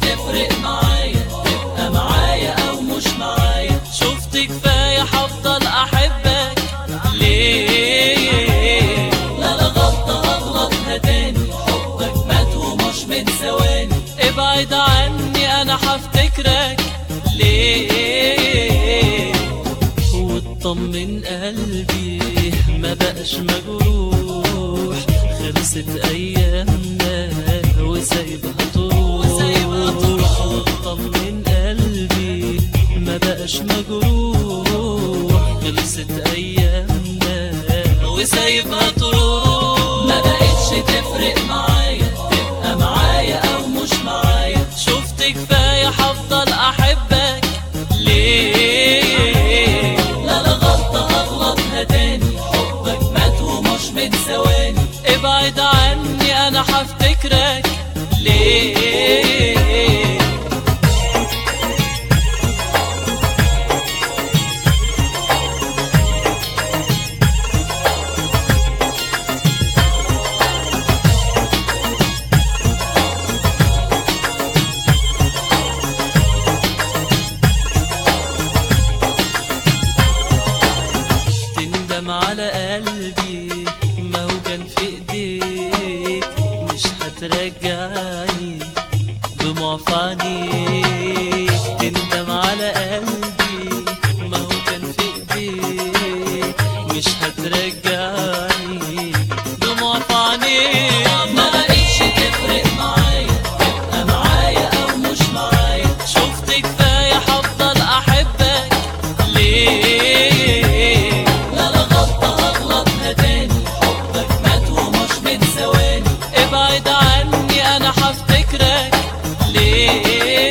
تفرق معايا تبقى معايا او مش معايا شفت كفاية هفضل أحبك ليه لا لا غلطة هغلطها تاني حبك مات ومش من ثواني ابعد عني أنا هفتكرك ليه واطمن قلبي ما بقاش مجروح خلصت أيامنا وسايبها تروح وسايبها تروح. واطمن قلبي ما بقاش مجروح خلصت أيامنا وسايبها تروح ما بقتش تفرق معايا تبقى معايا او مش معايا شفت كفاية هفضل أحبك ليه لا لا غلطة هغلطها تاني حبك مات ومش من ثواني ابعد عني أنا هفتكرك ليه تندم على قلبي ما هو كان في ايديك مش هترجعني دموع في عينيك تندم على قلبي ما هو كان في ايديك مش هترجعني دموع في عينيك ما بقتش تفرق معايا تبقى معايا او مش معايا شفت كفاية هفضل أحبك ليه لا لا غلطة هغلطها تاني حبك مات ومش من ثواني ابعد عني انا هفتكرك ليه